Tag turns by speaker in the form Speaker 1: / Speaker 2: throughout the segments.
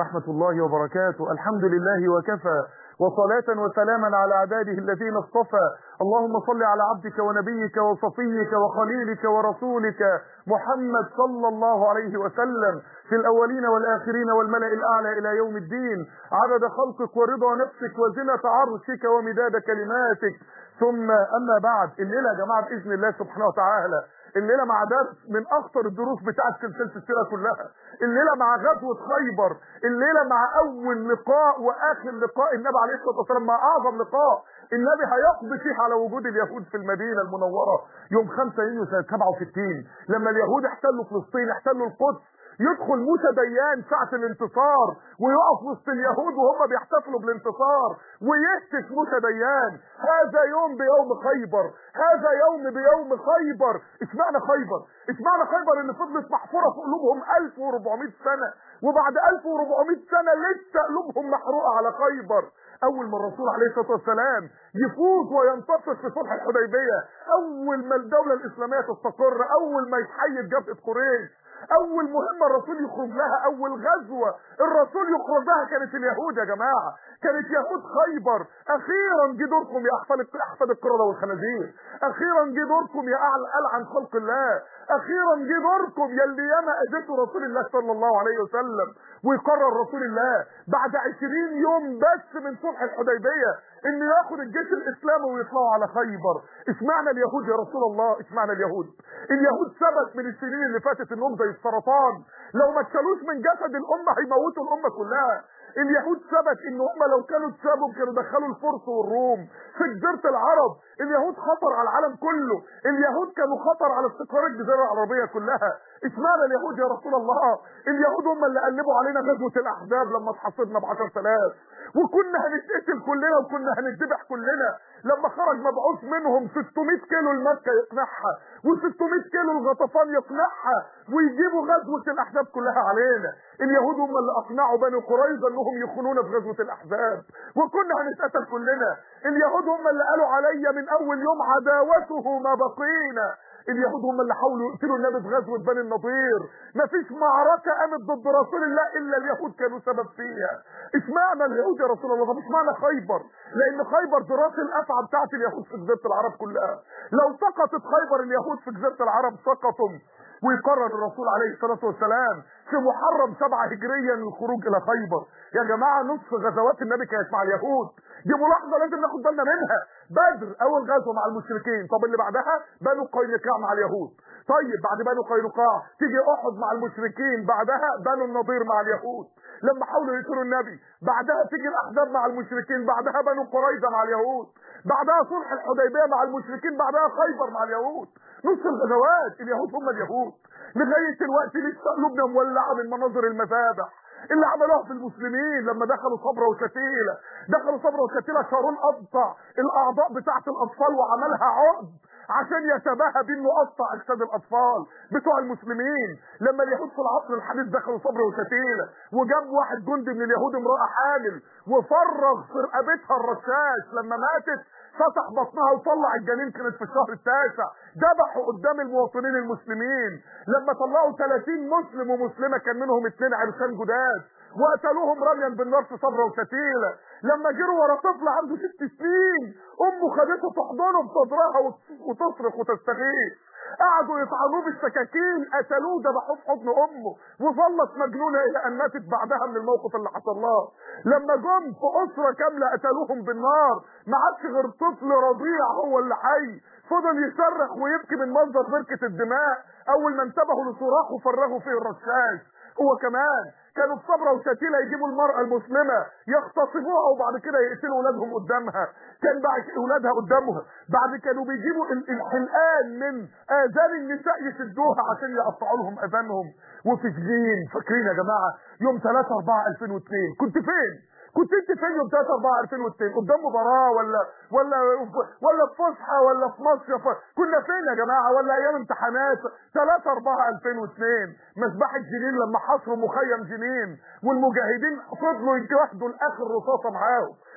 Speaker 1: ورحمة الله وبركاته الحمد لله وكفى وصلاة وسلاما على عباده الذين اصطفى اللهم صل على عبدك ونبيك وصفيك وخليلك ورسولك محمد صلى الله عليه وسلم في الأولين والآخرين والملأ الأعلى إلى يوم الدين عدد خلقك ورضا نفسك وزنة عرشك ومداد كلماتك ثم أما بعد الليلة يا جماعة بإذن الله سبحانه وتعالى الليله مع درس من اخطر الدروس بتاعه سلسله السيره كلها الليله مع غزوه خيبر الليله مع اول لقاء واخر لقاء النبي عليه الصلاه والسلام مع اعظم لقاء النبي هيقضي فيه على وجود اليهود في المدينه المنوره يوم 5 يونيو سنه 67 لما اليهود احتلوا فلسطين احتلوا القدس يدخل موسى ديان ساعة الانتصار ويقف وسط اليهود وهم بيحتفلوا بالانتصار ويهتف موسى ديان هذا يوم بيوم خيبر هذا يوم بيوم خيبر اشمعنى خيبر اشمعنى خيبر اللي فضلت محفورة في قلوبهم 1400 سنة وبعد 1400 سنة لسه قلوبهم محروقة على خيبر اول ما الرسول عليه الصلاه والسلام يفوز وينتصر في صلح الحديبيه اول ما الدوله الاسلاميه تستقر اول ما يتحيد جبهه قريش اول مهمه الرسول يخرج لها اول غزوه الرسول يخرج لها كانت اليهود يا جماعه كانت يهود خيبر اخيرا جه دوركم يا احفاد احفاد القرده والخنازير اخيرا جه دوركم يا العن خلق الله اخيرا جه دوركم يا اللي ياما اذيتوا رسول الله صلى الله عليه وسلم ويقرر رسول الله بعد 20 يوم بس من صلح الحديبيه ان ياخد الجيش الاسلامي ويطلعوا على خيبر اشمعنى اليهود يا رسول الله اشمعنى اليهود اليهود ثبت من السنين اللي فاتت انهم زي السرطان لو ما اتشالوش من جسد الامه هيموتوا الامه كلها اليهود ثبت ان هم لو كانوا اتسابوا كانوا دخلوا الفرس والروم في جزيره العرب اليهود خطر على العالم كله اليهود كانوا خطر على استقرار الجزيره العربيه كلها اشمعنى اليهود يا رسول الله اليهود هم اللي قلبوا علينا غزوه الاحزاب لما اتحصدنا ب 10000 وكنا هنتقتل كلنا وكنا هنتذبح كلنا لما خرج مبعوث منهم 600 كيلو لمكه يقنعها و600 كيلو الغطفان يقنعها ويجيبوا غزوه الاحزاب كلها علينا اليهود هم اللي اقنعوا بني قريظه انهم يخونونا في غزوه الاحزاب وكنا هنتقتل كلنا اليهود هم اللي قالوا عليا من اول يوم عداوته ما بقينا اليهود هم اللي حاولوا يقتلوا النبي في غزوه بني النضير مفيش معركه قامت ضد رسول الله الا اليهود كانوا سبب فيها اشمعنى اليهود يا رسول الله طب اشمعنى خيبر لان خيبر دي راس الافعى بتاعت اليهود في جزيره العرب كلها لو سقطت خيبر اليهود في جزيره العرب سقطوا ويقرر الرسول عليه الصلاه والسلام في محرم سبعة هجريا الخروج الى خيبر يا جماعه نصف غزوات النبي كانت مع اليهود دي ملاحظه لازم ناخد بالنا منها بدر اول غزوه مع المشركين طب اللي بعدها بنو قينقاع مع اليهود طيب بعد بنو قينقاع تيجي احد مع المشركين بعدها بنو النضير مع اليهود لما حاولوا يقتلوا النبي بعدها تيجي الاحزاب مع المشركين بعدها بنو قريظه مع اليهود بعدها صلح الحديبيه مع المشركين بعدها خيبر مع اليهود نص الغزوات اليهود هم اليهود لغايه دلوقتي لسه قلوبنا مولعه من مناظر المذابح اللي عملوها في المسلمين لما دخلوا صبرا وشتيله دخلوا صبرا وشتيله شارون قطع الاعضاء بتاعه الاطفال وعملها عقد عشان يتباهى بانه قطع اجساد الاطفال بتوع المسلمين لما اليهود في العصر الحديث دخلوا صبر وشتيله وجاب واحد جندي من اليهود امراه حامل وفرغ في رقبتها الرشاش لما ماتت فتح بطنها وطلع الجنين كانت في الشهر التاسع ذبحوا قدام المواطنين المسلمين لما طلعوا 30 مسلم ومسلمه كان منهم اثنين عرسان جداد وقتلوهم رميا بالنار في صبرا وشتيله لما جروا ورا طفل عنده ست سنين امه خدته تحضنه بصدرها وتصرخ وتستغيث قعدوا يطعنوه بالسكاكين قتلوه ذبحوه في حضن امه وظلت مجنونه الى ان ماتت بعدها من الموقف اللي حصل لها لما جم في اسره كامله قتلوهم بالنار ما عادش غير طفل رضيع هو اللي حي فضل يصرخ ويبكي من منظر بركه الدماء اول ما انتبهوا لصراخه فرغوا فيه الرشاش هو كمان كانوا في صبرا وشتيلة يجيبوا المرأة المسلمة يغتصبوها وبعد كده يقتلوا اولادهم قدامها كان بعد اولادها قدامها بعد كانوا بيجيبوا الحلقان من اذان النساء يشدوها عشان يقطعوا لهم اذانهم وفي جنين فاكرين يا جماعة يوم 3 4 2002 كنت فين كنت انت فين يوم 3 4 2002 قدام مباراه ولا ولا ولا في فسحه ولا في مصيف كنا فين يا جماعه ولا ايام امتحانات 3 4 2002 مسبحه جنين لما حصروا مخيم جنين والمجاهدين فضلوا يجاهدوا لاخر رصاصه معاهم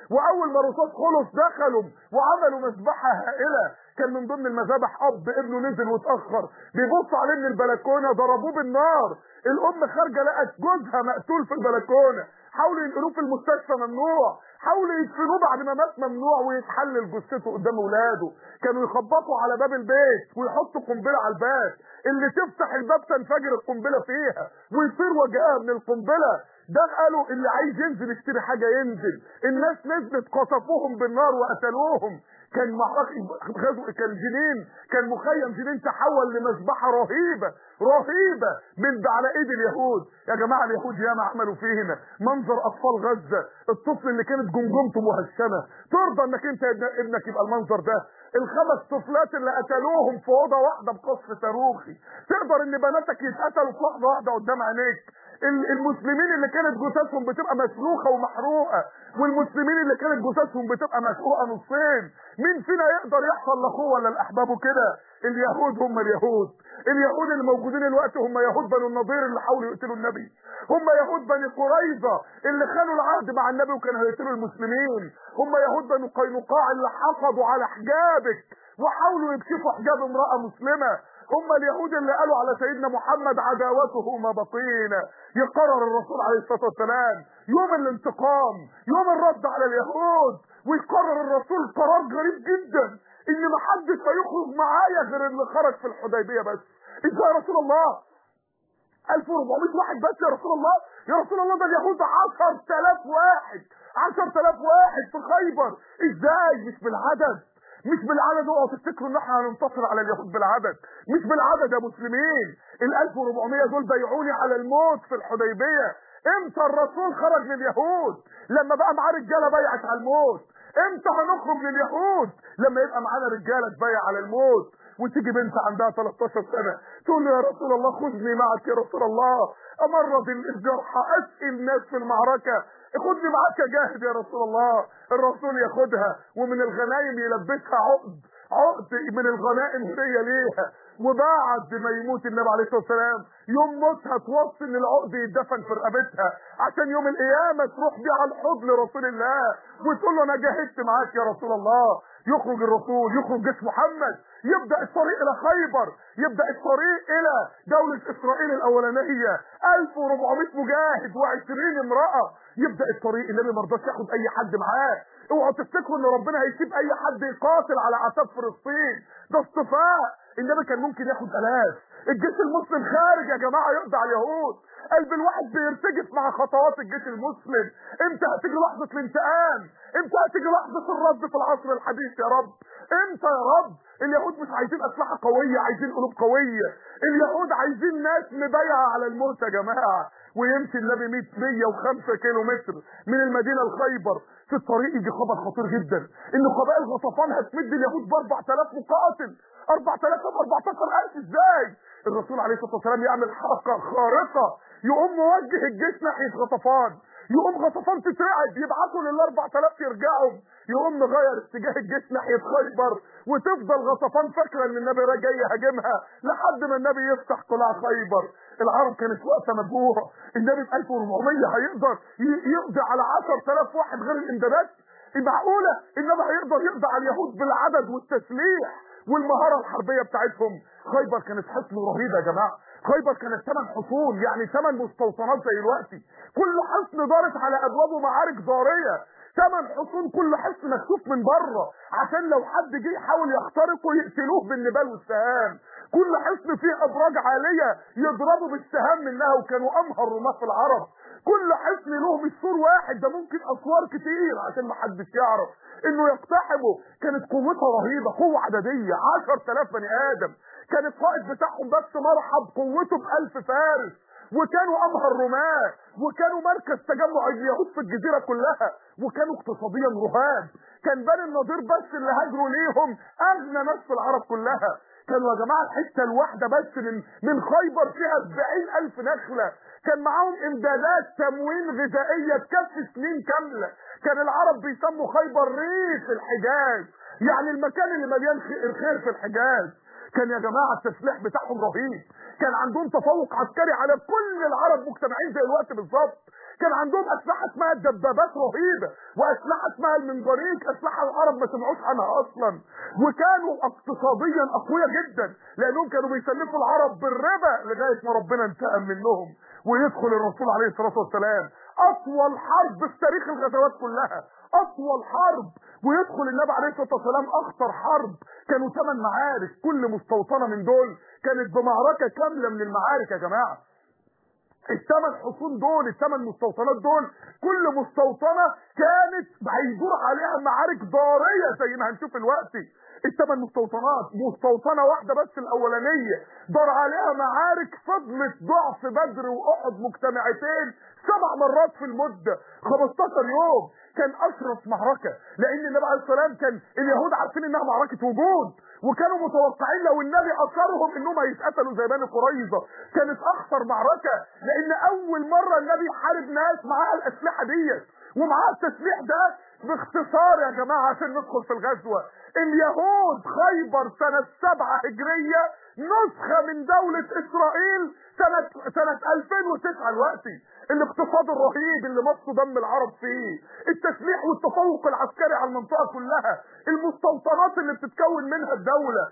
Speaker 1: واول ما الرصاص خلص دخلوا وعملوا مذبحه هائله كان من ضمن المذابح اب ابنه نزل واتاخر بيبص عليه من البلكونه ضربوه بالنار الام خارجه لقت جوزها مقتول في البلكونه حاولوا ينقلوه في المستشفى ممنوع حاولوا يدفنوه بعد ما مات ممنوع ويتحلل جثته قدام اولاده كانوا يخبطوا على باب البيت ويحطوا قنبله على الباب اللي تفتح الباب تنفجر القنبله فيها ويصير وجهها من القنبله ده قالوا اللي عايز ينزل يشتري حاجه ينزل الناس نزلت قصفوهم بالنار وقتلوهم كان معركة غزو كان جنين كان مخيم جنين تحول لمذبحة رهيبة رهيبة من على ايد اليهود يا جماعة اليهود ياما عملوا فينا منظر اطفال غزة الطفل اللي كانت جمجمته مهشمة ترضى انك انت ابنك يبقى المنظر ده الخمس طفلات اللي قتلوهم في اوضه واحده بقصف صاروخي تقدر ان بناتك يتقتلوا في لحظه واحده قدام عينيك المسلمين اللي كانت جثثهم بتبقى مسلوخه ومحروقه والمسلمين اللي كانت جثثهم بتبقى مسروقه نصين مين فينا يقدر يحصل لاخوه ولا لاحبابه كده اليهود هم اليهود اليهود اللي موجودين الوقت هم يهود بنو النضير اللي حاولوا يقتلوا النبي هم يهود بني قريظه اللي خانوا العهد مع النبي وكانوا هيقتلوا المسلمين هم يهود بنو قينقاع اللي حفظوا على حجابك وحاولوا يكشفوا حجاب امراه مسلمه هم اليهود اللي قالوا على سيدنا محمد عداوته ما بقينا يقرر الرسول عليه الصلاه والسلام يوم الانتقام يوم الرد على اليهود ويقرر الرسول قرار غريب جدا ان ما حدش هيخرج معايا غير اللي خرج في الحديبيه بس ازاي يا رسول الله 1400 واحد بس يا رسول الله يا رسول الله ده اليهود 10000 واحد 10000 واحد في خيبر ازاي مش بالعدد مش بالعدد اوعوا تفتكروا ان احنا هننتصر على اليهود بالعدد مش بالعدد يا مسلمين ال 1400 دول بيعوني على الموت في الحديبيه امتى الرسول خرج لليهود لما بقى معاه رجاله بيعت على الموت امتى هنخرج لليهود لما يبقى معانا رجاله تبيع على الموت وتيجي بنت عندها 13 سنه تقول له يا رسول الله خذني معك يا رسول الله امرض الجرحى اسقي الناس في المعركه خدني معاك يا جاهد يا رسول الله الرسول ياخدها ومن الغنايم يلبسها عقد عقد من الغنائم هديه ليها وبعد ما يموت النبي عليه الصلاه والسلام يوم موتها توصي ان العقد يدفن في رقبتها عشان يوم القيامه تروح بيه على الحوض لرسول الله وتقول له انا جاهدت معاك يا رسول الله يخرج الرسول يخرج جيش محمد يبدا الطريق الى خيبر يبدا الطريق الى دوله اسرائيل الاولانيه 1400 مجاهد و20 امراه يبدا الطريق النبي ما رضاش ياخد اي حد معاه اوعوا تفتكروا ان ربنا هيسيب اي حد يقاتل على اعتاب فلسطين ده اصطفاء النبي كان ممكن ياخد الاف الجيش المسلم خارج يا جماعه يقضي على اليهود قلب الواحد بيرتجف مع خطوات الجيش المسلم امتى هتيجي لحظه الانتقام امتى هتيجي لحظه الرد في العصر الحديث يا رب امتى يا رب اليهود مش عايزين اسلحه قويه عايزين قلوب قويه اليهود عايزين ناس مبايعه على الموت يا جماعه ويمشي النبي 100 105 كيلو متر من المدينه لخيبر في الطريق يجي خبر خطير جدا ان قبائل غطفان هتمد اليهود ب 4000 مقاتل 4000 طب 14000 ازاي الرسول عليه الصلاه والسلام يعمل حركه خارقه يقوم موجه الجيش ناحيه غطفان يقوم غطفان تترعب يبعتوا لل 4000 يرجعوا يقوم مغير اتجاه الجيش ناحيه خيبر وتفضل غطفان فاكره ان النبي جاي يهاجمها لحد ما النبي يفتح قلاع خيبر العرب كانت واقفه مجبوره النبي ب 1400 هيقدر يقضي على 10000 واحد غير الامدادات معقوله النبي هيقدر يقضي على اليهود بالعدد والتسليح والمهاره الحربيه بتاعتهم خيبر كانت حصن رهيب يا جماعه خيبر كانت ثمان حصون يعني ثمان مستوطنات زي دلوقتي كل حصن دارت على ابوابه معارك ضاريه ثمان حصون كل حصن مكشوف من بره عشان لو حد جه يحاول يخترقه يقتلوه بالنبال والسهام كل حصن فيه ابراج عاليه يضربوا بالسهام منها وكانوا امهر رماة في العرب كل حصن له مش سور واحد ده ممكن اسوار كتير عشان ما حدش يعرف انه يقتحموا كانت قوتها رهيبه قوه عدديه 10000 بني ادم كان القائد بتاعهم بس مرحب قوته بألف فارس وكانوا امهر رماة وكانوا مركز تجمع اليهود في الجزيره كلها وكانوا اقتصاديا رهاب كان بني النضير بس اللي هاجروا ليهم اغنى ناس في العرب كلها كانوا يا جماعه الحته الواحده بس من من خيبر فيها 40000 نخله كان معاهم امدادات تموين غذائيه تكفي سنين كامله كان العرب بيسموا خيبر ريف الحجاز يعني المكان اللي مليان الخير في الحجاز كان يا جماعه التسليح بتاعهم رهيب كان عندهم تفوق عسكري على كل العرب مجتمعين زي الوقت بالظبط كان عندهم اسلحه اسمها الدبابات رهيبه واسلحه اسمها المنجريك اسلحه العرب ما سمعوش عنها اصلا وكانوا اقتصاديا اقوياء جدا لانهم كانوا بيسلفوا العرب بالربا لغايه ما ربنا انتقم منهم ويدخل الرسول عليه الصلاه والسلام اطول حرب في تاريخ الغزوات كلها اطول حرب ويدخل النبي عليه الصلاه والسلام اخطر حرب كانوا ثمان معارك كل مستوطنه من دول كانت بمعركه كامله من المعارك يا جماعه الثمان حصون دول الثمان مستوطنات دول كل مستوطنة كانت هيدور عليها معارك ضارية زي ما هنشوف دلوقتي الثمان مستوطنات مستوطنة واحدة بس الأولانية دار عليها معارك فضلت ضعف بدر وأحد مجتمعتين سبع مرات في المدة 15 يوم كان أشرف معركة لأن النبي عليه السلام كان اليهود عارفين إنها معركة وجود وكانوا متوقعين لو النبي أصرهم إنهم هيتقتلوا زي بني قريظة كانت أخطر معركة لأن أول مرة النبي حارب ناس معاها الأسلحة ديت ومعاها التسليح ده باختصار يا جماعة عشان ندخل في الغزوة اليهود خيبر سنة سبعة هجرية نسخة من دولة إسرائيل سنة سنة 2009 دلوقتي الاقتصاد الرهيب اللي مص دم العرب فيه التسليح والتفوق العسكري على المنطقة كلها المستوطنات اللي بتتكون منها الدولة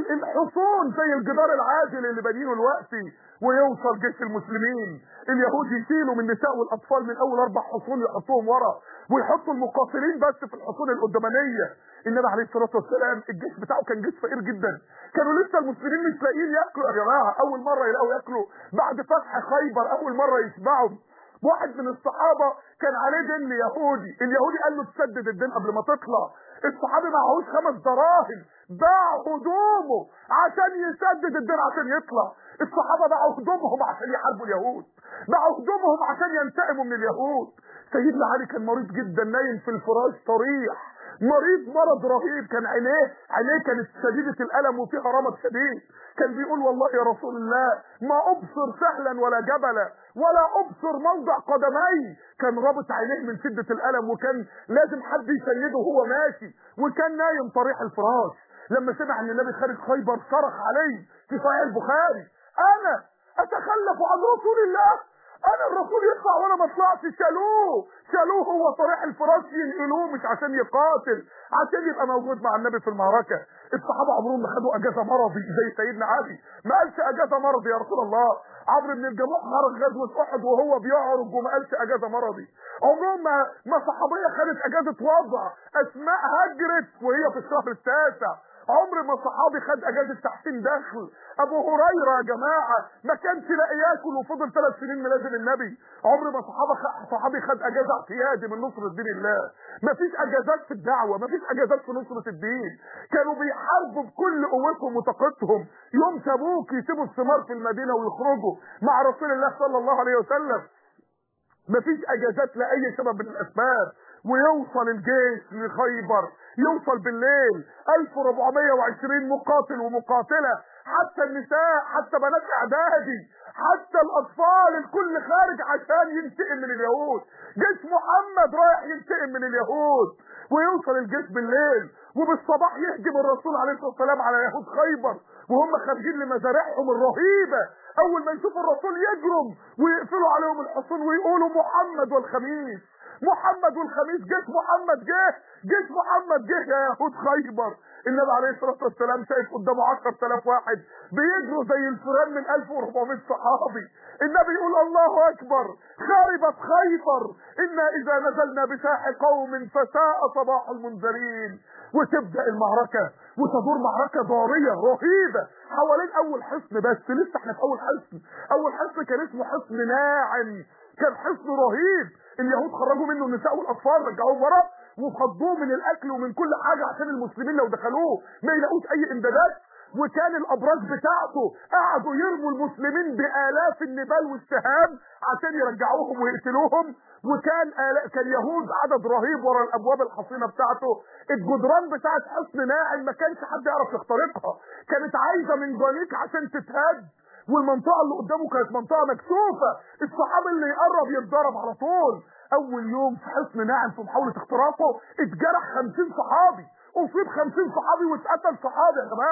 Speaker 1: الحصون زي الجدار العاجل اللي بنينه دلوقتي ويوصل جيش المسلمين اليهود يشيلوا من النساء والاطفال من اول اربع حصون يحطوهم ورا ويحطوا المقاتلين بس في الحصون القدامانيه النبي عليه الصلاه والسلام الجيش بتاعه كان جيش فقير جدا كانوا لسه المسلمين مش لاقيين ياكلوا يا جماعه اول مره يلاقوا ياكلوا بعد فتح خيبر اول مره يشبعوا واحد من الصحابه كان عليه دين يهودي اليهودي قال له تسدد الدين قبل ما تطلع الصحابي معهوش خمس دراهم باع هدومه عشان يسدد الدين عشان يطلع الصحابه باعوا هدومهم عشان يحاربوا اليهود باعوا هدومهم عشان ينتقموا من اليهود سيدنا علي كان مريض جدا نايم في الفراش طريح مريض مرض رهيب كان عينيه عينيه كانت شديدة الألم وفيها رمض شديد كان بيقول والله يا رسول الله ما أبصر سهلا ولا جبلا ولا أبصر موضع قدمي كان رابط عينيه من شدة الألم وكان لازم حد يسنده وهو ماشي وكان نايم طريح الفراش لما سمع ان النبي خارج خيبر صرخ عليه في صحيح البخاري انا اتخلف عن رسول الله انا الرسول يطلع وانا ما اطلعش شالوه شالوه هو طريح الفراش ينقلوه مش عشان يقاتل عشان يبقى موجود مع النبي في المعركه الصحابه عمرهم ما خدوا اجازه مرضي زي سيدنا علي ما قالش اجازه مرضي يا رسول الله عمرو بن الجموح خرج غزوه احد وهو بيعرج وما قالش اجازه مرضي عمرهم ما ما صحابيه خدت اجازه وضع اسماء هجرت وهي في الشهر التاسع عمر ما صحابي خد اجازه تحسين دخل ابو هريره يا جماعه ما كانش لاقي ياكل وفضل ثلاث سنين ملازم النبي عمر ما صحابه خ... صحابي خد اجازه اعتيادي من نصره دين الله ما فيش اجازات في الدعوه ما فيش اجازات في نصره الدين كانوا بيحاربوا بكل قوتهم وطاقتهم يوم تبوك يسيبوا الثمار في المدينه ويخرجوا مع رسول الله صلى الله عليه وسلم مفيش اجازات لاي سبب من الاسباب ويوصل الجيش لخيبر يوصل بالليل 1420 مقاتل ومقاتلة حتى النساء حتى بنات اعدادي حتى الاطفال الكل خارج عشان ينتقم من اليهود جيش محمد رايح ينتقم من اليهود ويوصل الجيش بالليل وبالصباح يهجم الرسول عليه الصلاه والسلام على يهود خيبر وهم خارجين لمزارعهم الرهيبه اول ما يشوفوا الرسول يجرم ويقفلوا عليهم الحصون ويقولوا محمد والخميس محمد والخميس جيش محمد جه جيش محمد جه يا يهود خيبر النبي عليه الصلاه والسلام شايف قدامه 10000 واحد بيجروا زي الفيران من 1400 صحابي النبي يقول الله اكبر خربت خيبر انا اذا نزلنا بساح قوم فساء صباح المنذرين وتبدا المعركه وتدور معركه ضاريه رهيبه حوالين اول حصن بس لسه احنا في اول حصن اول حصن كان اسمه حصن ناعم كان حصن رهيب اليهود خرجوا منه النساء والاطفال رجعوهم ورا وفضوه من الاكل ومن كل حاجه عشان المسلمين لو دخلوه ما يلاقوش اي امدادات وكان الابراج بتاعته قعدوا يرموا المسلمين بالاف النبال والسهام عشان يرجعوهم ويقتلوهم وكان آلاف كان يهود عدد رهيب ورا الابواب الحصينه بتاعته الجدران بتاعت حصن ناعم ما كانش حد يعرف يخترقها كانت عايزه من جوانيك عشان تتهد والمنطقه اللي قدامه كانت منطقه مكشوفه الصحابي اللي يقرب يتضرب على طول اول يوم في حصن ناعم في محاوله اختراقه اتجرح 50 صحابي اصيب 50 صحابي واتقتل صحابي يا جماعه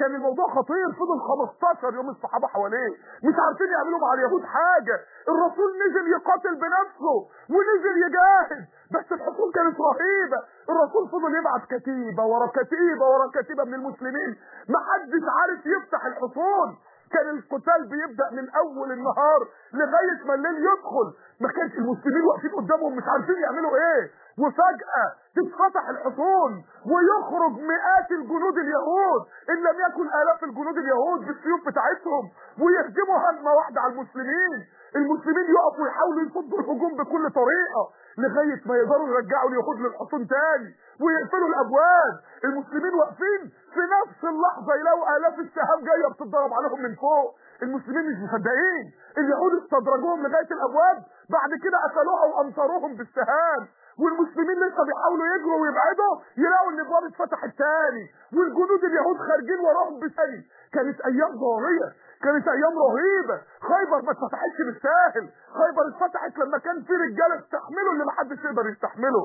Speaker 1: كان الموضوع خطير فضل 15 يوم الصحابه حواليه مش عارفين يعملوا مع اليهود حاجه الرسول نزل يقاتل بنفسه ونزل يجاهد بس الحصون كانت رهيبه الرسول فضل يبعت كتيبه ورا كتيبه ورا كتيبه من المسلمين محدش عارف يفتح الحصون كان القتال بيبدا من اول النهار لغايه ما الليل يدخل ما كانش المسلمين واقفين قدامهم مش عارفين يعملوا ايه وفجاه تتفتح الحصون ويخرج مئات الجنود اليهود ان لم يكن الاف الجنود اليهود بالسيوف بتاعتهم ويهجموا هجمه واحده على المسلمين المسلمين يقفوا يحاولوا يصدوا الهجوم بكل طريقه لغايه ما يقدروا يرجعوا اليهود للحصون تاني ويقفلوا الابواب المسلمين واقفين في نفس اللحظه يلاقوا الاف السهام جايه بتتضرب عليهم من فوق المسلمين مش مصدقين اليهود استدرجوهم لغايه الابواب بعد كده قتلوها وامطروهم بالسهام والمسلمين لسه بيحاولوا يجروا ويبعدوا يلاقوا ان الابواب اتفتحت تاني والجنود اليهود خارجين وراهم بثاني كانت ايام ضاريه كانت ايام رهيبه خيبر ما اتفتحتش بالساهل خيبر اتفتحت لما كان في رجاله استحملوا اللي محدش يقدر يستحمله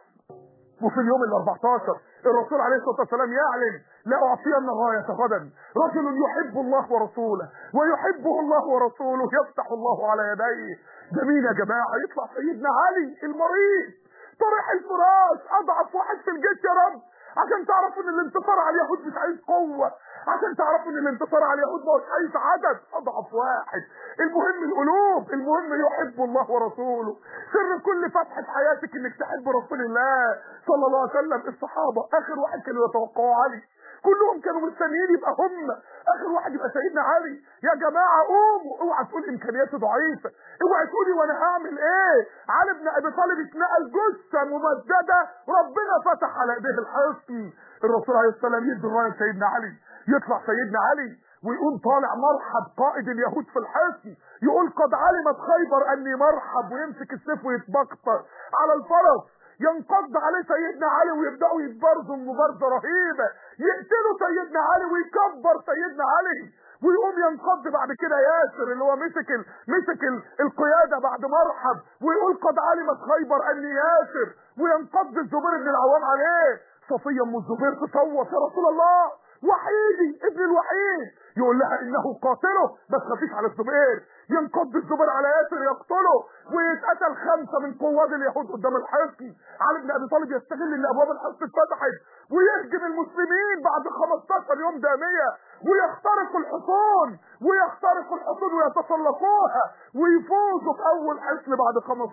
Speaker 1: وفي اليوم ال 14 الرسول عليه الصلاه والسلام يعلن لاعطين غايه غدا رجل يحب الله ورسوله ويحبه الله ورسوله يفتح الله على يديه ده مين يا جماعه يطلع سيدنا علي المريض طرح الفراش اضعف واحد في الجيش يا رب عشان تعرفوا ان الانتصار على اليهود مش عايز قوه عشان تعرفوا ان الانتصار على اليهود مش عايز عدد اضعف واحد المهم القلوب المهم يحب الله ورسوله سر كل فتح في حياتك انك تحب رسول الله صلى الله عليه وسلم الصحابه اخر واحد كانوا يتوقعوا علي كلهم كانوا مستنيين يبقى هم اخر واحد يبقى سيدنا علي يا جماعه قوموا اوعى تقول امكانياته ضعيفه اوعى تقولي وانا هعمل ايه علي بن ابي طالب اتنقل جثه ممدده ربنا فتح على ايديه الحصن الرسول عليه السلام يدي الرايه سيدنا علي يطلع سيدنا علي ويقوم طالع مرحب قائد اليهود في الحصن يقول قد علمت خيبر اني مرحب ويمسك السيف ويتبقطر على الفرس ينقض عليه سيدنا علي ويبداوا يتبارزوا مبارزه رهيبه يقتلوا سيدنا علي ويكبر سيدنا علي ويقوم ينقض بعد كده ياسر اللي هو مسك ال... مسك ال... القياده بعد مرحب ويقول قد علمت خيبر اني ياسر وينقض الزبير بن العوام عليه صفيه ام الزبير تصوت يا رسول الله وحيدي ابن الوحيد يقول لها انه قاتله بس مفيش على الزبير ينقض الزبير على ياسر يقتله ويتقتل خمسه من قواد اليهود قدام الحصن علي بن ابي طالب يستغل ان ابواب الحصن اتفتحت ويهجم المسلمين بعد 15 يوم داميه ويخترقوا الحصون ويخترقوا الحصون ويتسلقوها ويفوزوا باول حصن بعد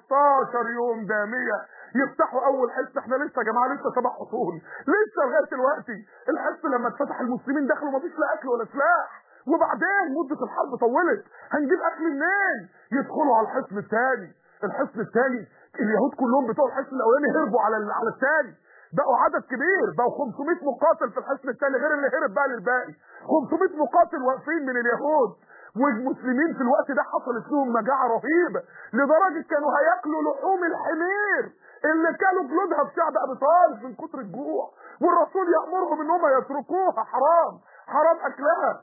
Speaker 1: 15 يوم داميه يفتحوا اول حصن احنا لسه يا جماعه لسه سبع حصون لسه لغايه دلوقتي الحصن لما اتفتح المسلمين دخلوا مفيش لا اكل ولا سلاح وبعدين مدة الحرب طولت هنجيب اكل منين يدخلوا على الحصن الثاني الحصن الثاني اليهود كلهم بتوع الحصن الاولاني هربوا على على الثاني بقوا عدد كبير بقوا 500 مقاتل في الحصن الثاني غير اللي هرب بقى للباقي 500 مقاتل واقفين من اليهود والمسلمين في الوقت ده حصلت لهم مجاعة رهيبة لدرجة كانوا هياكلوا لحوم الحمير اللي كانوا جلودها في شعب ابي طالب من كتر الجوع والرسول يأمرهم ان هم يتركوها حرام حرام اكلها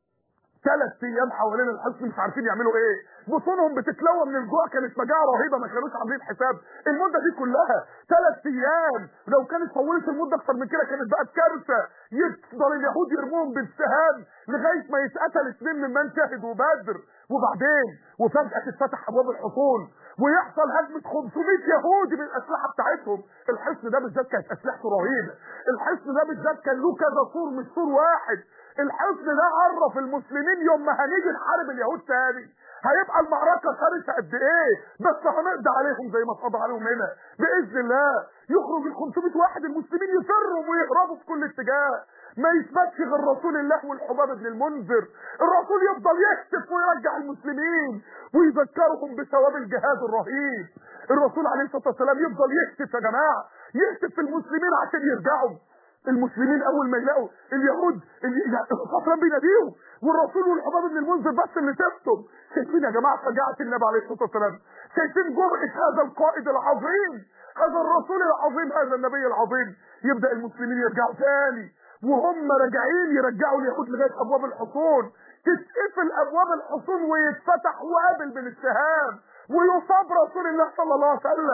Speaker 1: ثلاث ايام حوالين الحصن مش عارفين يعملوا ايه بطونهم بتتلوى من الجوع كانت مجاعه رهيبه ما كانوش عاملين حساب المده دي كلها ثلاث ايام لو كانت طولت المده اكتر من كده كانت بقت كارثه يفضل اليهود يرموهم بالسهام لغايه ما يتقتل اثنين ممن شهدوا بدر وبعدين وفجاه تتفتح ابواب الحصون ويحصل هجمه 500 يهودي بالاسلحه بتاعتهم الحصن ده بالذات كانت اسلحته رهيبه الحصن ده بالذات كان له كذا سور مش سور واحد الحصن ده عرف المسلمين يوم ما هنيجي نحارب اليهود تاني هيبقى المعركة شرسة قد ايه بس هنقضي عليهم زي ما اتقضى عليهم هنا بإذن الله يخرج ال 500 واحد المسلمين يفروا ويهربوا في كل اتجاه ما يثبتش غير رسول الله والحباب بن المنذر الرسول يفضل يهتف ويرجع المسلمين ويذكرهم بثواب الجهاد الرهيب الرسول عليه الصلاة والسلام يفضل يهتف يا جماعة يهتف في المسلمين عشان يرجعوا المسلمين اول ما يلاقوا اليهود الصفران بيناديهم والرسول والحباب بن المنذر بس اللي سبتهم شايفين يا جماعه فجاعه النبي عليه الصلاه والسلام شايفين جرأه هذا القائد العظيم هذا الرسول العظيم هذا النبي العظيم يبدا المسلمين يرجعوا تاني وهم راجعين يرجعوا اليهود لغايه ابواب الحصون تتقفل ابواب الحصون ويتفتح وابل من السهام ويصاب رسول الله صلى الله عليه وسلم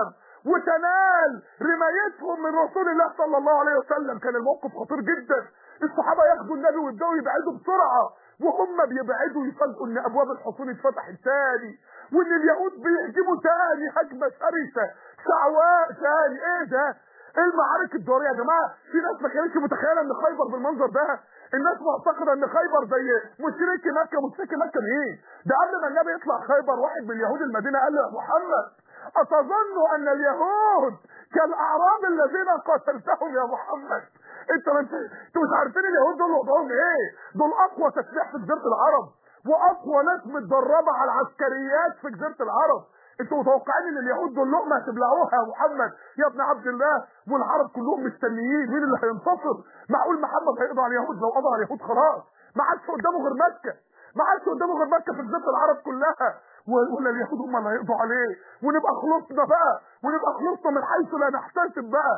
Speaker 1: وتنال رمايتهم من رسول الله صلى الله عليه وسلم كان الموقف خطير جدا الصحابه ياخدوا النبي ويبداوا يبعدوا بسرعه وهم بيبعدوا يفاجئوا ان ابواب الحصون اتفتحت تاني وان اليهود بيهجموا تاني هجمه شرسه شعواء تاني ايه ده ايه المعارك الدوريه يا جماعه في ناس ما كانتش متخيله ان خيبر بالمنظر ده الناس معتقده ان خيبر زي مشركي مكه مشركي مكه مين ده قبل ما النبي يطلع خيبر واحد من يهود المدينه قال له يا محمد اتظن ان اليهود كالاعراب الذين قتلتهم يا محمد انت انت انتوا مش عارفين اليهود دول وضعهم ايه دول اقوى تسليح في جزيره العرب واقوى ناس متدربه على العسكريات في جزيره العرب انتوا متوقعين ان اليهود دول لقمه هتبلعوها يا محمد يا ابن عبد الله والعرب كلهم مستنيين مين اللي هينتصر معقول محمد هيقضي على اليهود لو قضى على اليهود خلاص ما عادش قدامه غير مكه ما عادش قدامه غير مكه في جزيره العرب كلها ولا اليهود هم اللي هيقضوا عليه ونبقى خلصنا بقى ونبقى خلصنا من حيث لا نحتسب بقى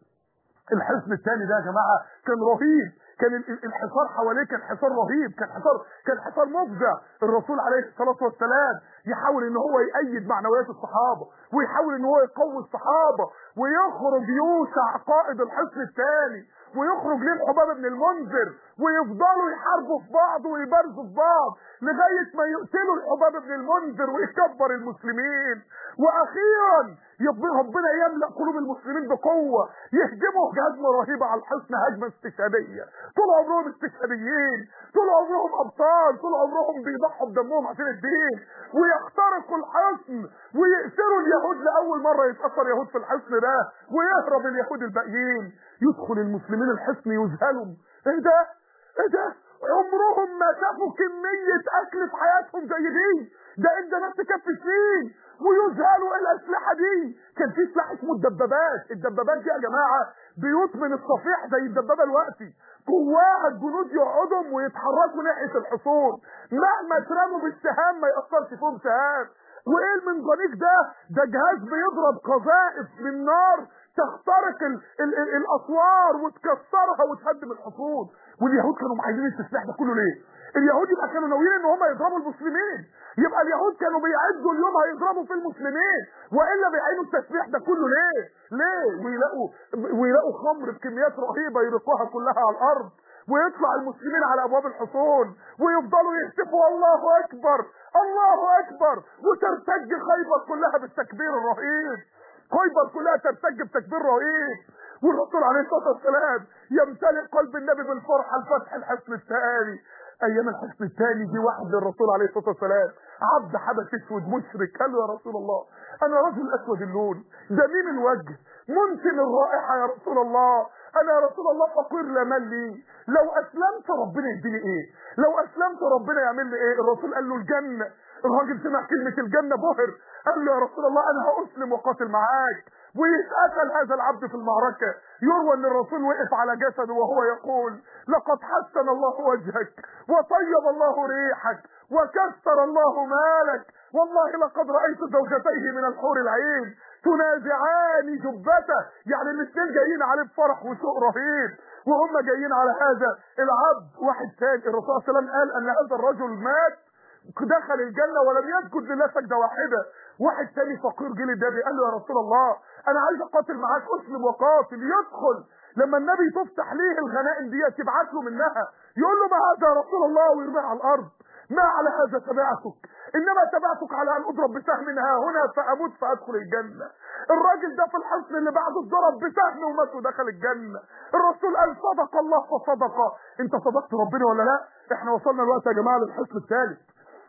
Speaker 1: الحصن الثاني ده يا جماعه كان رهيب كان الحصار حواليه كان حصار رهيب كان حصار كان حصار مفزع الرسول عليه الصلاه والسلام يحاول ان هو يأيد معنويات الصحابه ويحاول ان هو يقوي الصحابه ويخرج يوشع قائد الحصن الثاني ويخرج ليه الحباب بن المنذر ويفضلوا يحاربوا في بعض ويبارزوا في بعض لغايه ما يقتلوا الحباب بن المنذر ويكبر المسلمين واخيرا ربنا يملا قلوب المسلمين بقوه يهجموا هجمه رهيبه على الحصن هجمه استشهاديه طول عمرهم استشهاديين طول عمرهم ابطال طول عمرهم بيضحوا بدمهم عشان الدين ويخترقوا الحصن ويقتلوا اليهود لاول مره يتاثر يهود في الحصن ده ويهرب اليهود الباقيين يدخل المسلمين الحصن يذهلوا ايه ده ايه ده عمرهم ما شافوا كمية أكل في حياتهم زي دي ده انت ناس تكفي سنين ويذهلوا الأسلحة دي كان في سلاح اسمه الدبابات الدبابات دي يا جماعة بيوت من الصفيح زي الدبابة الوقتي جواها الجنود يقعدوا ويتحركوا ناحية الحصون مهما اترموا بالسهام ما يأثرش فيهم سهام وايه المنجنيق ده ده جهاز بيضرب قذائف من نار تخترق ال ال ال الاسوار وتكسرها وتهدم الحصون واليهود كانوا عايزين التسليح ده كله ليه اليهود يبقى كانوا ناويين ان هم يضربوا المسلمين يبقى اليهود كانوا بيعدوا اليوم هيضربوا في المسلمين والا بيعينوا التسليح ده كله ليه ليه ويلاقوا ويلاقوا خمر بكميات رهيبه يرقوها كلها على الارض ويطلع المسلمين على ابواب الحصون ويفضلوا يهتفوا الله اكبر الله اكبر وترتج خيبر كلها بالتكبير الرهيب خيبر كلها ترتج بتكبير رهيب والرسول عليه الصلاه والسلام يمتلئ قلب النبي بالفرحه الفتح الحصن الثاني ايام الحصن الثاني دي واحد للرسول عليه الصلاه والسلام عبد حبش اسود مشرك قال له يا رسول الله انا رجل اسود اللون دميم الوجه منتن الرائحه يا رسول الله انا يا رسول الله فقير لا مال لي لو اسلمت ربنا يديني ايه لو اسلمت ربنا يعمل لي ايه الرسول قال له الجنه الراجل سمع كلمه الجنه بهر قال له يا رسول الله انا هاسلم واقاتل معاك ويتقتل هذا العبد في المعركة يروى ان الرسول وقف على جسده وهو يقول لقد حسن الله وجهك وطيب الله ريحك وكسر الله مالك والله لقد رأيت زوجتيه من الحور العين تنازعان جبته يعني الاثنين جايين عليه بفرح وشوق رهيب وهم جايين على هذا العبد واحد ثاني الرسول صلى الله عليه وسلم قال ان هذا الرجل مات دخل الجنة ولم يسجد لله سجدة واحدة واحد تاني فقير جه للنبي قال له يا رسول الله انا عايز اقاتل معاك اسلم وقاتل يدخل لما النبي تفتح ليه الغنائم دي تبعت له منها يقول له ما هذا يا رسول الله ويرميها على الارض ما على هذا تبعتك انما تبعتك على ان اضرب بسهم ها هنا فاموت فادخل الجنه الراجل ده في الحصن اللي بعده اتضرب بسهم ومات ودخل الجنه الرسول قال صدق الله فصدق انت صدقت ربنا ولا لا احنا وصلنا الوقت يا جماعه للحصن الثالث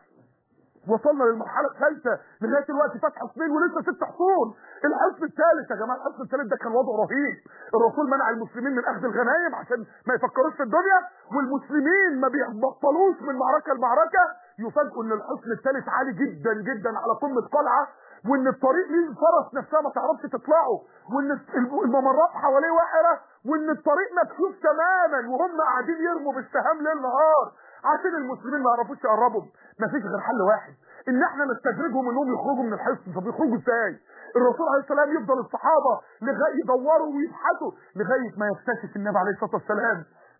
Speaker 1: وصلنا للمرحله الثالثه لغايه الوقت فتح حصنين ولسه ست حصون الحصن الثالث يا جماعه الحصن الثالث ده كان وضع رهيب الرسول منع المسلمين من اخذ الغنايم عشان ما يفكروش في الدنيا والمسلمين ما بيبطلوش من معركه لمعركه يفاجئوا ان الحصن الثالث عالي جدا جدا على قمه قلعه وان الطريق ليه الفرس نفسها ما تعرفش تطلعه وان الممرات حواليه وحره وان الطريق مكشوف تماما وهم قاعدين يرموا بالسهام ليل نهار عشان المسلمين ما يعرفوش يقربوا مفيش غير حل واحد ان احنا نستدرجهم انهم يخرجوا من الحصن طب يخرجوا ازاي الرسول عليه السلام يفضل الصحابه لغايه يدوروا ويبحثوا لغايه ما يكتشف النبي عليه الصلاه والسلام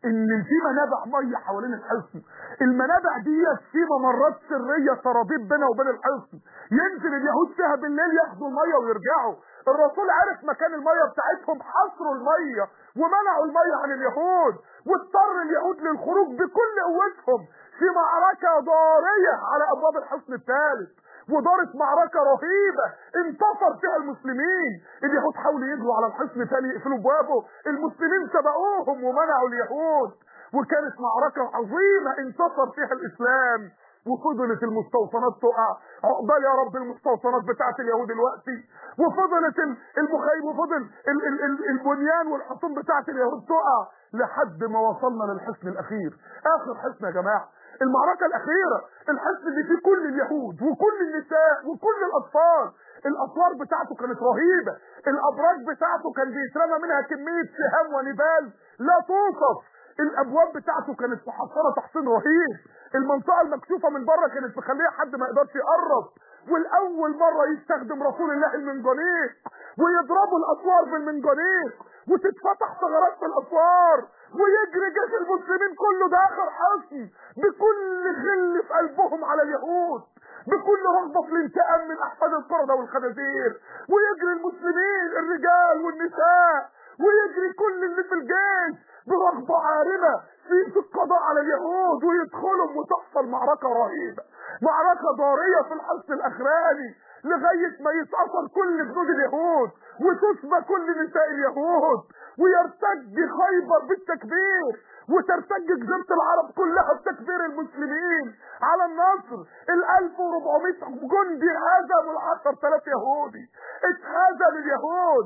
Speaker 1: ان في منابع ميه حوالين الحصن المنابع دي في ممرات سريه ترابيب بينها وبين الحصن ينزل اليهود فيها بالليل ياخدوا الميه ويرجعوا الرسول عرف مكان الميه بتاعتهم حصروا الميه ومنعوا الميه عن اليهود واضطر اليهود للخروج بكل قوتهم في معركه ضاريه على ابواب الحصن الثالث ودارت معركة رهيبة انتصر فيها المسلمين اليهود حاولوا يجروا على الحصن تاني يقفلوا بوابه المسلمين سبقوهم ومنعوا اليهود وكانت معركة عظيمة انتصر فيها الاسلام وفضلت المستوطنات تقع عقبال يا رب المستوطنات بتاعت اليهود دلوقتي وفضلت المخيم وفضل ال ال ال البنيان والحصون بتاعت اليهود تقع لحد ما وصلنا للحصن الاخير اخر حصن يا جماعه المعركة الأخيرة الحصن اللي فيه كل اليهود وكل النساء وكل الأطفال الأسوار بتاعته كانت رهيبة الأبراج بتاعته كان بيترمى منها كمية سهام ونبال لا توصف الأبواب بتاعته كانت محصنة تحصين رهيب المنطقة المكشوفة من بره كانت مخليها حد ما يقدرش يقرب والأول مرة يستخدم رسول الله المنجنيق ويضربوا الأسوار بالمنجنيق وتتفتح ثغرات في الأسوار ويجري جيش المسلمين كله ده اخر حصن بكل غل في قلبهم على اليهود بكل رغبة في الانتقام من احفاد القردة والخنازير ويجري المسلمين الرجال والنساء ويجري كل اللي في الجيش برغبة عارمة في في القضاء على اليهود ويدخلهم وتحصل معركة رهيبة معركة ضارية في الحصن الاخراني لغاية ما يتأثر كل جنود اليهود وتسبى كل نساء اليهود ويرتج خيبر بالتكبير وترتج جزيرة العرب كلها بتكبير المسلمين على النصر ال 1400 جندي هزموا ال 10000 يهودي اتهزم اليهود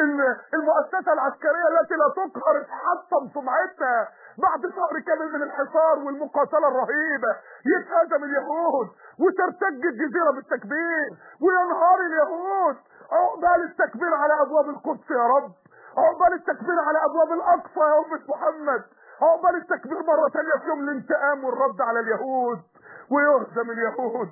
Speaker 1: المؤسسة العسكرية التي لا تقهر اتحطم سمعتها بعد شهر كامل من الحصار والمقاتلة الرهيبة يتهزم اليهود وترتج الجزيرة بالتكبير وينهار اليهود عقبال التكبير على ابواب القدس يا رب عقبال التكبير على ابواب الاقصى يا امة محمد عقبال التكبير مرة ثانية في يوم الانتقام والرد على اليهود ويهزم اليهود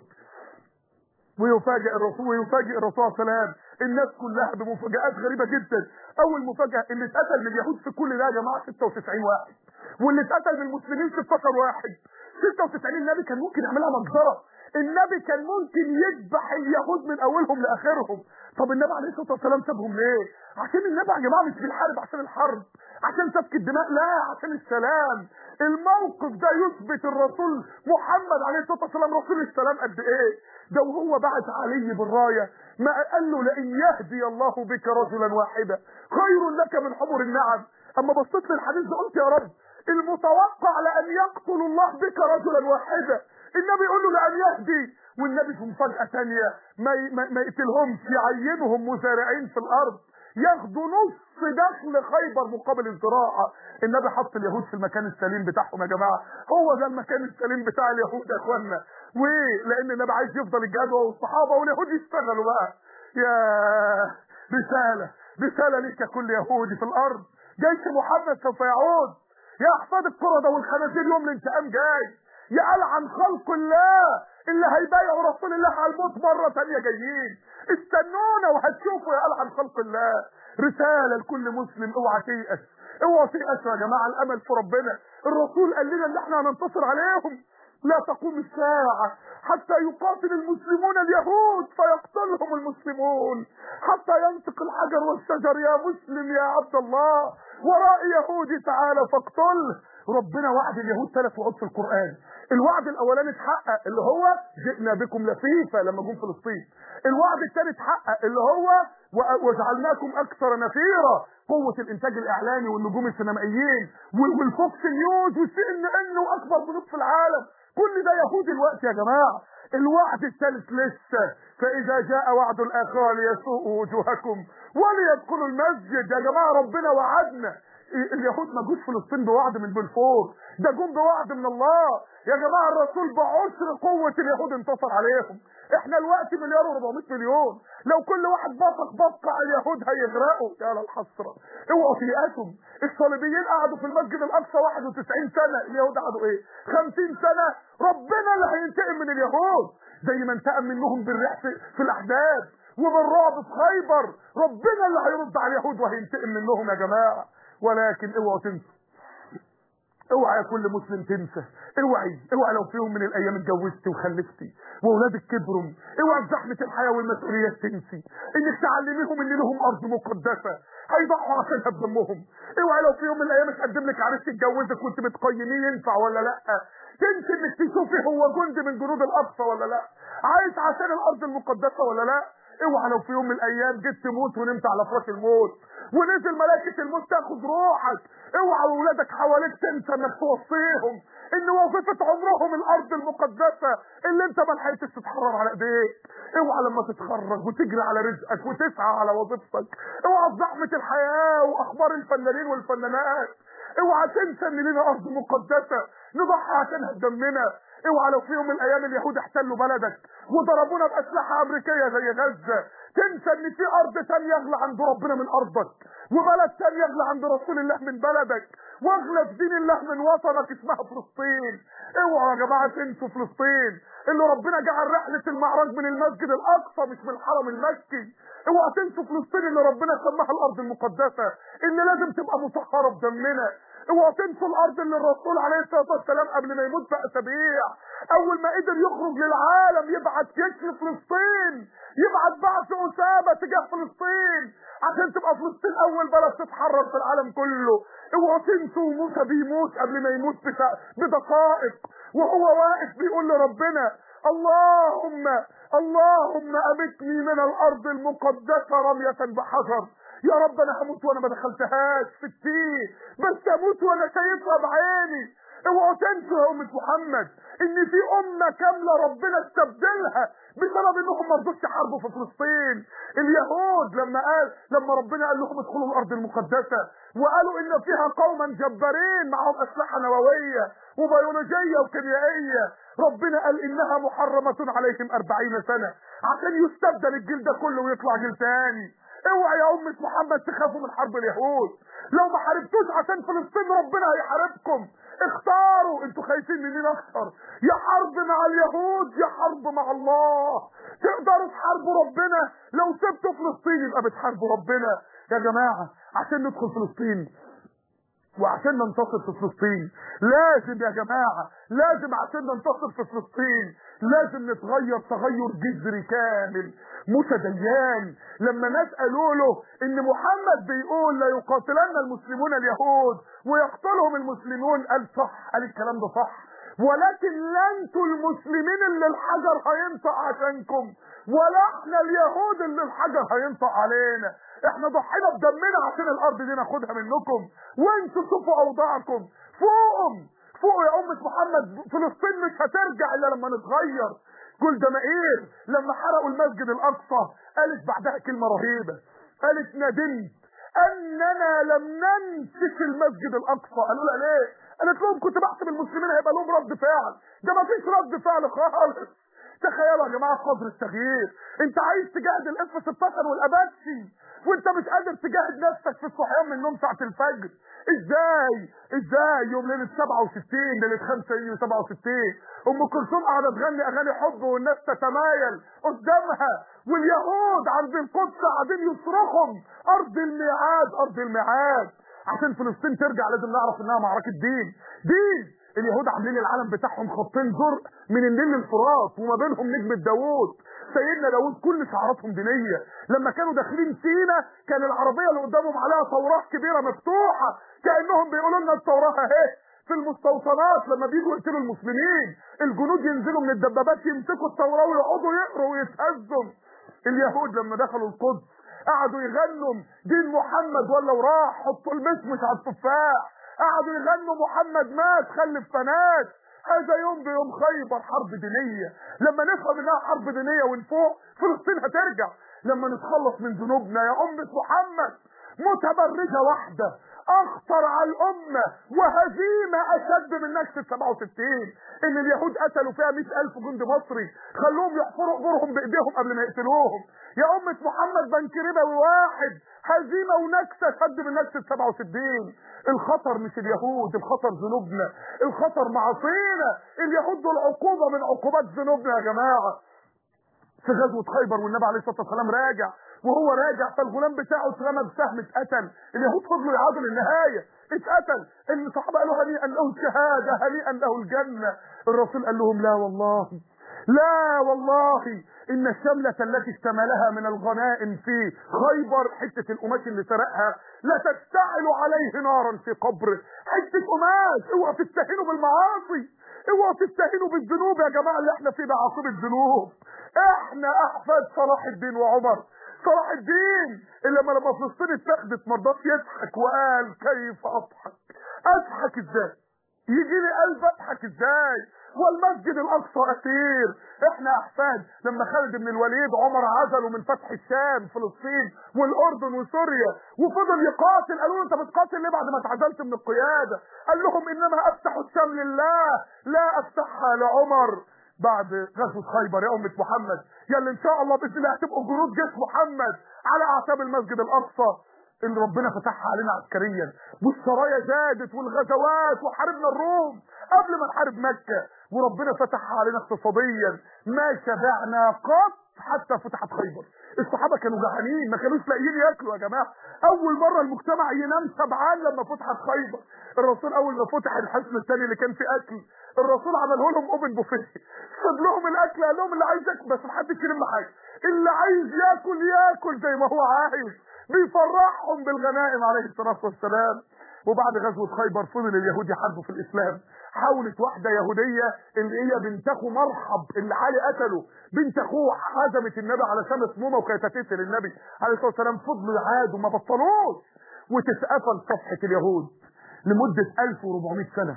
Speaker 1: ويفاجئ الرسول ويفاجئ الرسول صلى الله عليه وسلم الناس كلها بمفاجآت غريبة جدا اول مفاجأة اللي اتقتل من اليهود في كل ده يا جماعة 96 واحد واللي اتقتل من المسلمين 16 واحد 96 النبي كان ممكن يعملها مجزرة النبي كان ممكن يذبح اليهود من اولهم لاخرهم طب النبي عليه الصلاه والسلام سابهم ليه عشان النبي يا جماعه مش بيحارب عشان الحرب عشان سفك الدماء لا عشان السلام الموقف ده يثبت الرسول محمد عليه الصلاه والسلام رسول السلام قد ايه ده وهو بعت علي بالرايه ما قال له لئن يهدي الله بك رجلا واحدا خير لك من حمر النعم اما بصيت للحديث ده قلت يا رب المتوقع لان يقتل الله بك رجلا واحدا النبي يقول له لان يهدي والنبي في مفاجاه ثانيه ما ما, ما يقتلهمش يعينهم مزارعين في الارض ياخدوا نص دخل خيبر مقابل الزراعه النبي حط اليهود في المكان السليم بتاعهم يا جماعه هو ده المكان السليم بتاع اليهود يا اخوانا ولان النبي عايز يفضل الجهاد هو والصحابه واليهود يشتغلوا بقى يا رساله رساله ليك يا كل يهودي في الارض جيش محمد سوف يعود يا احفاد القرده والخنازير يوم الانتقام جاي يا ألعن خلق الله اللي هيبايعوا رسول الله على الموت مرة تانية جايين استنونا وهتشوفوا يا ألعن خلق الله رسالة لكل مسلم اوعى تيأس اوعى تيأس يا جماعة الأمل في ربنا الرسول قال لنا ان احنا هننتصر عليهم لا تقوم الساعة حتى يقاتل المسلمون اليهود فيقتلهم المسلمون حتى ينطق الحجر والشجر يا مسلم يا عبد الله وراء يهودي تعالى فاقتله ربنا وعد اليهود ثلاث وعود في القرآن الوعد الاولاني اتحقق اللي هو جئنا بكم لفيفا لما جم فلسطين الوعد الثاني اتحقق اللي هو وجعلناكم اكثر نفيرا قوة الانتاج الاعلامي والنجوم السينمائيين والفوكس نيوز والسي ان ان واكبر بنوك في العالم كل ده يهود الوقت يا جماعة الوعد الثالث لسه فاذا جاء وعد الاخرى ليسوء وجوهكم وليدخلوا المسجد يا جماعة ربنا وعدنا اليهود ما جوش فلسطين بوعد من بلفور ده جم بوعد من الله يا جماعه الرسول بعشر قوه اليهود انتصر عليهم احنا الوقت مليار و400 مليون لو كل واحد بصق بصقه على اليهود هيغرقوا يا للحسره اوعوا تيأسوا الصليبيين قعدوا في المسجد الاقصى 91 سنه اليهود قعدوا ايه 50 سنه ربنا اللي هينتقم من اليهود زي ما انتقم منهم بالريح في, في الاحداث وبالرعب في خيبر ربنا اللي هيرد على اليهود وهينتقم منهم يا جماعه ولكن اوعوا تنسوا اوعى يا كل مسلم تنسى اوعي اوعى لو في يوم من الايام اتجوزتي وخلفتي واولادك كبروا اوعى في زحمه الحياه والمسؤوليات تنسي انك تعلميهم ان لهم ارض مقدسه هيضحوا عشانها بدمهم اوعى لو في يوم من الايام اتقدم لك عريس تتجوزك وانت بتقيميه ينفع ولا لا تنسي انك تشوفي هو جندي من جنود الاقصى ولا لا عايش عشان الارض المقدسه ولا لا اوعى لو في يوم من الايام جيت تموت ونمت على فراش الموت ونزل ملائكه الموت تاخد روحك اوعى واولادك حواليك تنسى انك توصيهم ان وظيفه عمرهم الارض المقدسه اللي انت ما لحقتش تتحرر على ايديك اوعى لما تتخرج وتجري على رزقك وتسعى على وظيفتك اوعى في زحمه الحياه واخبار الفنانين والفنانات اوعى تنسى ان لنا ارض مقدسه نضحي عشانها بدمنا اوعى لو في يوم من الايام اليهود احتلوا بلدك وضربونا باسلحه امريكيه زي غزه تنسى ان في ارض ثانيه اغلى عند ربنا من ارضك وبلد ثانيه اغلى عند رسول الله من بلدك واغلى في دين الله من وطنك اسمها فلسطين اوعى يا جماعه تنسوا فلسطين اللي ربنا جعل رحله المعراج من المسجد الاقصى مش من الحرم المكي اوعى تنسوا فلسطين اللي ربنا سماها الارض المقدسه اللي لازم تبقى مطهره بدمنا اوعوا تنسوا الارض اللي الرسول عليه الصلاه والسلام قبل ما يموت باسابيع اول ما قدر يخرج للعالم يبعت جيش لفلسطين يبعت بعث اسامه تجاه فلسطين عشان تبقى فلسطين اول بلد تتحرر في العالم كله اوعوا تنسوا موسى بيموت قبل ما يموت بدقائق وهو واقف بيقول لربنا اللهم اللهم امتني من الارض المقدسه رميه بحجر يا رب انا هموت وانا ما دخلتهاش في التيه بس اموت وانا شايفها بعيني اوعوا تنسوا يا امه محمد ان في امه كامله ربنا استبدلها بسبب انهم ما رضوش يحاربوا في فلسطين اليهود لما قال لما ربنا قال لهم ادخلوا الارض المقدسه وقالوا ان فيها قوما جبارين معهم اسلحه نوويه وبيولوجيه وكيميائيه ربنا قال انها محرمه عليهم أربعين سنه عشان يستبدل الجيل ده كله ويطلع جيل تاني اوعى يا أمة محمد تخافوا من حرب اليهود لو ما حاربتوش عشان فلسطين ربنا هيحاربكم اختاروا انتوا خايفين منين اكتر يا حرب مع اليهود يا حرب مع الله تقدروا تحاربوا ربنا لو سبتوا فلسطين يبقى بتحاربوا ربنا يا جماعة عشان ندخل فلسطين وعشان ننتصر في فلسطين لازم يا جماعة لازم عشان ننتصر في فلسطين لازم نتغير تغير جذري كامل موسى ديان لما ناس قالوا له ان محمد بيقول لا يقاتلن المسلمون اليهود ويقتلهم المسلمون قال صح قال الكلام ده صح ولكن لا انتوا المسلمين اللي الحجر هينطق عشانكم ولا احنا اليهود اللي الحجر هينطق علينا احنا ضحينا بدمنا عشان الارض دي ناخدها منكم وانتوا شوفوا اوضاعكم فوقهم فوق يا أمة محمد فلسطين مش هترجع إلا لما نتغير جولدا مائير لما حرقوا المسجد الأقصى قالت بعدها كلمة رهيبة قالت ندمت أننا لم ننسف المسجد الأقصى قالوا لها ليه؟ قالت لهم كنت بحسب المسلمين هيبقى لهم رد فعل ده ما فيش رد فعل خالص تخيلوا يا جماعه قدر التغيير انت عايز تجاهد الاف 16 والاباتشي وانت مش قادر تجاهد نفسك في الصحيان من النوم ساعه الفجر ازاي ازاي يوم ليله 67 ليله 5 يونيو 67 ام كلثوم قاعده تغني اغاني حب والناس تتمايل قدامها واليهود عند القدس قاعدين يصرخهم ارض الميعاد ارض الميعاد عشان فلسطين ترجع لازم نعرف انها معركه دين دين اليهود عاملين العالم بتاعهم خطين زرق من النيل للفرات وما بينهم نجمة داوود سيدنا داوود كل شعاراتهم دينية لما كانوا داخلين سينا كان العربية اللي قدامهم عليها توراة كبيرة مفتوحة كأنهم بيقولوا لنا التوراة اهي في المستوطنات لما بيجوا يقتلوا المسلمين الجنود ينزلوا من الدبابات يمسكوا التوراة ويقعدوا يقروا ويتهزوا اليهود لما دخلوا القدس قعدوا يغنوا دين محمد ولا وراح حطوا المشمش على التفاح قعدوا يغنوا محمد مات خلف بنات هذا يوم بيوم خيبر حرب دينية لما نفهم انها حرب دينية ونفوق فلسطين هترجع لما نتخلص من ذنوبنا يا أمة محمد متبرجة واحدة اخطر على الامة وهزيمة اشد من نكسة 67 ان اليهود قتلوا فيها 100 الف جندي مصري خلوهم يحفروا قبورهم بايديهم قبل ما يقتلوهم يا امة محمد بنك ربوي واحد هزيمة ونكسة شد من نكسة 67 الخطر مش اليهود الخطر ذنوبنا الخطر معصينا اليهود دول عقوبة من عقوبات ذنوبنا يا جماعة في غزوة خيبر والنبي عليه الصلاة والسلام راجع وهو راجع فالغلام بتاعه اترمى بسهم اتقتل اليهود فضلوا يعادوا للنهايه اتقتل الصحابه قالوا هنيئا له الشهاده هنيئا له الجنه الرسول قال لهم لا والله لا والله ان الشملة التي اشتملها من الغنائم في خيبر حتة القماش اللي سرقها لا تشتعل عليه نارا في قبره حتة قماش اوعى تستهينوا بالمعاصي اوعى تستهينوا بالذنوب يا جماعة اللي احنا فيه ده عاصمة الذنوب احنا احفاد صلاح الدين وعمر صلاح الدين اللي لما لما فلسطين اتخذت مرضاش يضحك وقال كيف اضحك اضحك ازاي يجي لي قلب اضحك ازاي والمسجد الاقصى اسير احنا احفاد لما خالد بن الوليد عمر عزله من فتح الشام فلسطين والاردن وسوريا وفضل يقاتل قالوا له انت بتقاتل ليه بعد ما اتعزلت من القياده قال لهم انما افتح الشام لله لا افتحها لعمر بعد غزوه خيبر يا امه محمد يلا ان شاء الله باذن الله هتبقوا جنود جيش محمد على اعتاب المسجد الاقصى اللي ربنا فتحها علينا عسكريا والسرايا زادت والغزوات وحاربنا الروم قبل ما نحارب مكة وربنا فتحها علينا اقتصاديا ما شبعنا قط حتى فتحت خيبر الصحابة كانوا جعانين ما كانوش لاقيين ياكلوا يا جماعة اول مرة المجتمع ينام سبعان لما فتحت خيبر الرسول اول ما فتح الحصن الثاني اللي كان فيه اكل الرسول عمله لهم اوبن بوفيه ساب لهم الاكل قال لهم اللي عايز ياكل بس محدش يلم حاجه اللي عايز ياكل ياكل زي ما هو عايز بيفرحهم بالغنائم عليه الصلاه والسلام وبعد غزوه خيبر فضل اليهود يحاربوا في الاسلام حاولت واحدة يهودية اللي هي بنت اخو مرحب اللي علي قتله بنت اخوه هزمت النبي على شام مسمومة وكانت هتقتل النبي عليه الصلاة والسلام فضلوا يعادوا ما بطلوش وتتقفل صفحة اليهود لمدة 1400 سنة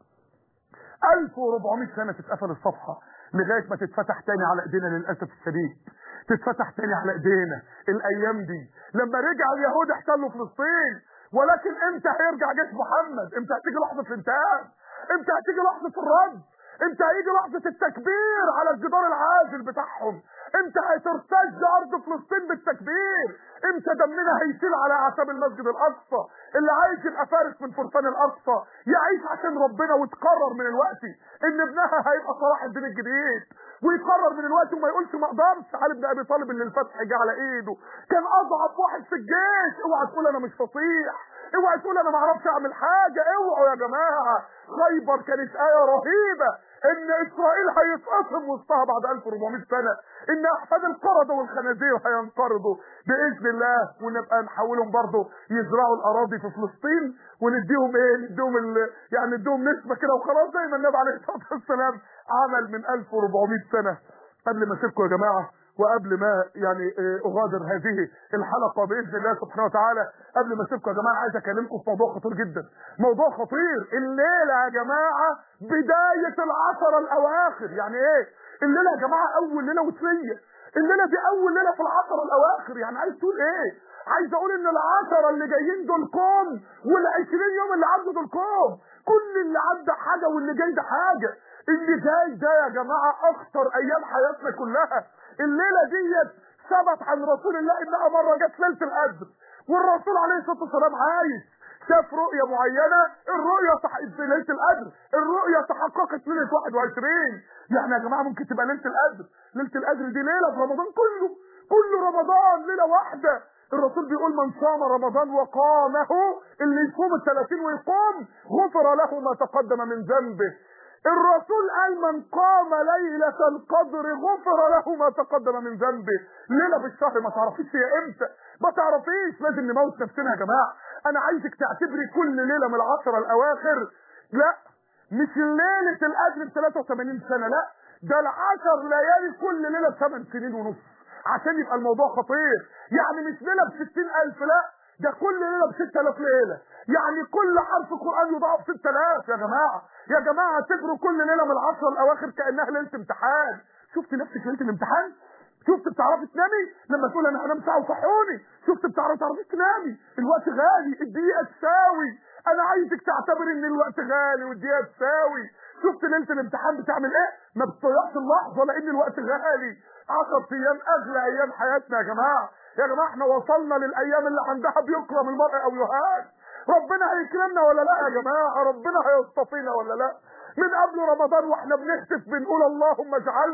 Speaker 1: 1400 سنة تتقفل الصفحة لغاية ما تتفتح تاني على ايدينا للأسف الشديد تتفتح تاني على ايدينا الايام دي لما رجع اليهود احتلوا فلسطين ولكن امتى هيرجع جيش محمد امتى هتيجي لحظة الانتهاء امتى هتيجي لحظة الرد امتى هيجي لحظة التكبير على الجدار العاجل بتاعهم امتى هترتج ارض فلسطين بالتكبير امتى دمنا هيسيل على اعتاب المسجد الاقصى اللي عايز يبقى فارس من فرسان الاقصى يعيش عشان ربنا وتقرر من الوقت ان ابنها هيبقى صلاح الدين الجديد ويقرر من الوقت وما يقولش ما اقدرش علي بن ابي طالب اللي الفتح جه على ايده كان اضعف واحد في الجيش اوعى تقول انا مش فصيح اوعى تقول انا ما اعرفش اعمل حاجه اوعوا يا جماعه خيبر كانت ايه رهيبه ان اسرائيل هيتقسم وسطها بعد 1400 سنه ان احفاد القرده والخنازير هينقرضوا باذن الله ونبقى نحولهم برضه يزرعوا الاراضي في فلسطين ونديهم ايه نديهم ال... يعني نديهم نسبه كده وخلاص زي ما النبي عليه الصلاه والسلام عمل من 1400 سنه قبل ما اسيبكم يا جماعه وقبل ما يعني اغادر هذه الحلقه باذن الله سبحانه وتعالى قبل ما اسيبكم يا جماعه عايز اكلمكم في موضوع خطير جدا موضوع خطير الليله يا جماعه بدايه العشر الاواخر يعني ايه الليله يا جماعه اول ليله وتريه الليله دي اول ليله في العشر الاواخر يعني عايز تقول ايه عايز اقول ان العشرة اللي جايين دول كوم والعشرين يوم اللي عدوا دول كوم كل اللي عدى حاجة واللي جاي ده حاجة اللي جاي ده يا جماعة اخطر ايام حياتنا كلها الليلة ديت ثبت عن رسول الله انها مرة جت ليلة القدر والرسول عليه الصلاة والسلام عايش شاف رؤية معينة الرؤية صح في ليلة القدر الرؤية تحققت ليلة 21 يعني يا جماعة ممكن تبقى ليلة القدر ليلة القدر دي ليلة في رمضان كله كل رمضان ليلة واحدة الرسول بيقول من صام رمضان وقامه اللي يصوم الثلاثين ويقوم غفر له ما تقدم من ذنبه الرسول قال من قام ليلة القدر غفر له ما تقدم من ذنبه ليلة بالشهر ما تعرفيش هي امتى ما تعرفيش لازم نموت نفسنا يا جماعة انا عايزك تعتبري كل ليلة من العشرة الاواخر لا مش ليلة القدر ب 83 سنة لا ده العشر ليالي كل ليلة بثمان سنين ونص عشان يبقى الموضوع خطير يعني مش ليلة بستين ألف لا ده كل ليلة بستة آلاف ليلة يعني كل حرف قرآن يضاعف ستة آلاف يا جماعة يا جماعة اعتبروا كل ليلة من العشر الأواخر كأنها ليلة امتحان شفت نفسك ليلة الامتحان شفت بتعرفي تنامي لما تقول انا هنام ساعه وصحوني شفت بتعرفي تعرفي تنامي الوقت غالي الدقيقه تساوي انا عايزك تعتبر ان الوقت غالي والدقيقه تساوي شفت ليله الامتحان بتعمل ايه ما بتضيعش اللحظه لان الوقت غالي 10 ايام اغلى ايام حياتنا يا جماعه يا جماعه احنا وصلنا للايام اللي عندها بيكرم المرء او يهان ربنا هيكرمنا ولا لا يا جماعه ربنا هيصطفينا ولا لا من قبل رمضان واحنا بنهتف بنقول اللهم اجعلنا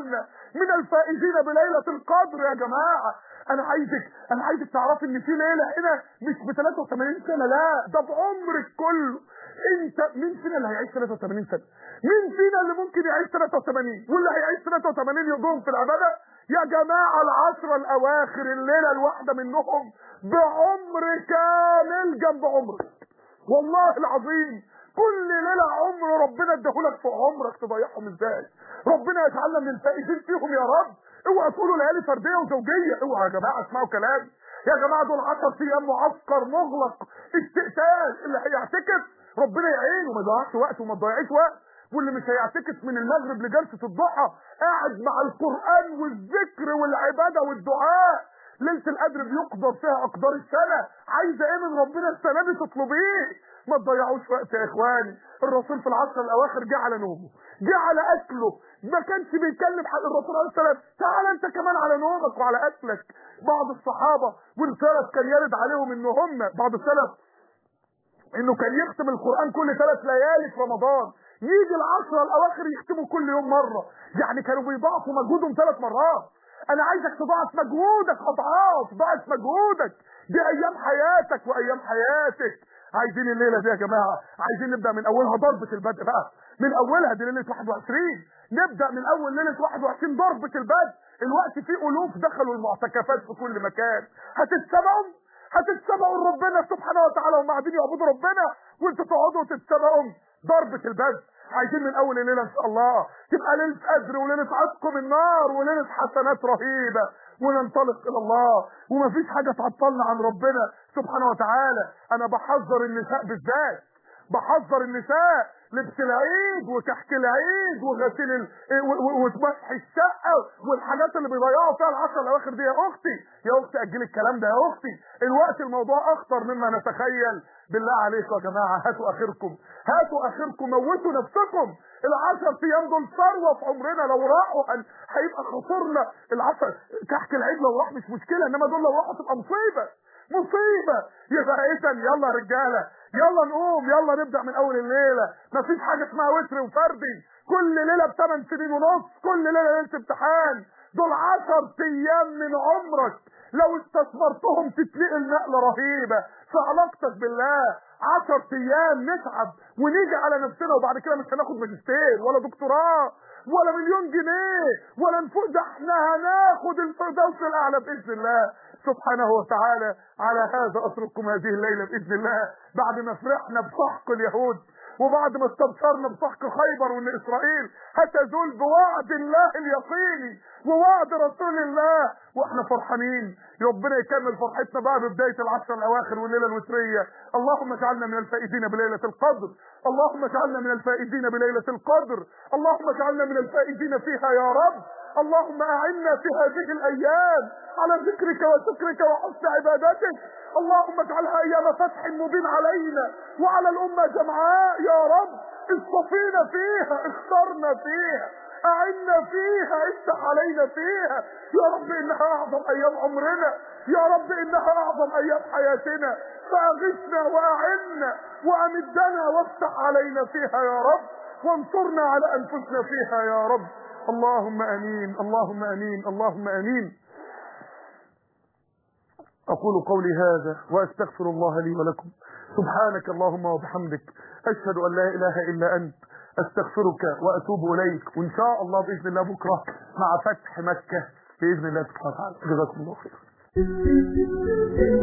Speaker 1: من الفائزين بليلة القدر يا جماعة انا عايزك انا عايزك تعرفي ان في ليلة هنا مش ب 83 سنة لا ده بعمرك كله انت مين فينا اللي هيعيش 83 سنة مين فينا اللي ممكن يعيش 83 واللي هيعيش 83 يوم في العبادة يا جماعة العشرة الاواخر الليلة الواحدة منهم بعمر كامل جنب عمرك والله العظيم كل ليلة عمر ربنا اداهولك في عمرك تضيعهم ازاي ربنا يجعلنا من الفائزين فيهم يا رب اوعى تقولوا ليالي فرديه وزوجيه اوعى يا جماعه اسمعوا كلامي يا جماعه دول 10 ايام معسكر مغلق استئتان اللي هيعتكف ربنا يعينه ما يضيعش وقت وما تضيعيش وقت واللي مش هيعتكف من المغرب لجلسه الضحى قاعد مع القران والذكر والعباده والدعاء ليله القدر بيقدر فيها اقدار السنه عايزه ايه من ربنا السنه دي تطلبيه ما تضيعوش وقت يا اخواني الرسول في العشر الاواخر جه على نومه جه على اكله ما كانش بيتكلم حق الرسول عليه السلام تعال انت كمان على نومك وعلى اكلك بعض الصحابه والسلف كان يرد عليهم ان هم بعض السلف انه كان يختم القران كل ثلاث ليالي في رمضان يجي العشرة الاواخر يختموا كل يوم مره يعني كانوا بيضاعفوا مجهودهم ثلاث مرات انا عايزك تضاعف مجهودك اضعاف ضاعف مجهودك دي ايام حياتك وايام حياتك عايزين الليله دي يا جماعه عايزين نبدا من اولها ضربه البدء بقى من اولها دي ليله 21 نبدا من اول ليله 21 ضربه البدء الوقت فيه الوف دخلوا المعتكفات في كل مكان هتتسمعوا هتتسمعوا ربنا سبحانه وتعالى وهم قاعدين يعبدوا ربنا وانتوا تقعدوا تتسمعوا ضربه البدء عايزين من اول الليله ان شاء الله تبقى ليله قدر وليله عتق من النار وليله حسنات رهيبه وننطلق الى الله ومفيش حاجه تعطلنا عن ربنا سبحانه وتعالى انا بحذر النساء بالذات بحذر النساء لبس العيد وكحك العيد وغسيل ال... ومسح الشقه والحاجات اللي بيضيعوا فيها العشر الاواخر دي يا اختي يا اختي اجلي الكلام ده يا اختي الوقت الموضوع اخطر مما نتخيل بالله عليكم يا جماعه هاتوا اخركم هاتوا اخركم موتوا نفسكم العشر ايام دول ثروه في عمرنا لو راحوا هن... هيبقى خسرنا العشر كحك العيد لو راح مش مشكله انما دول لو راحوا تبقى مصيبه مصيبه يبقى اذا يلا يا رجاله يلا نقوم يلا نبدا من اول الليله مفيش حاجه اسمها وتر وفردي كل ليله بثمان سنين ونص كل ليله ليله امتحان دول عشر ايام من عمرك لو استثمرتهم تتنقل نقله رهيبه في علاقتك بالله عشر ايام نتعب ونيجي على نفسنا وبعد كده مش هناخد ماجستير ولا دكتوراه ولا مليون جنيه ولا نفوق ده احنا هناخد الفردوس الاعلى باذن الله سبحانه وتعالى على هذا اترككم هذه الليله باذن الله بعد ما فرحنا بسحق اليهود وبعد ما استبشرنا بسحق خيبر وان اسرائيل هتزول بوعد الله اليقيني ووعد رسول الله واحنا فرحانين ربنا يكمل فرحتنا بقى ببدايه العشر الاواخر والليله الوتريه اللهم اجعلنا من الفائزين بليله القدر اللهم اجعلنا من الفائزين بليله القدر اللهم اجعلنا من الفائزين فيها يا رب اللهم اعنا في هذه الايام على ذكرك وشكرك وحسن عبادتك اللهم اجعلها ايام فتح مبين علينا وعلى الامه جمعاء يا رب اصطفينا فيها اخترنا فيها أعنا فيها افتح علينا فيها يا رب إنها أعظم أيام عمرنا يا رب إنها أعظم أيام حياتنا فأغثنا وأعنا وأمدنا وافتح علينا فيها يا رب وانصرنا على أنفسنا فيها يا رب اللهم أمين اللهم أمين اللهم أمين أقول قولي هذا وأستغفر الله لي ولكم سبحانك اللهم وبحمدك أشهد أن لا إله إلا أنت أستغفرك وأتوب إليك وإن شاء الله بإذن الله بكرة مع فتح مكة بإذن الله سبحانه وتعالى جزاكم الله خير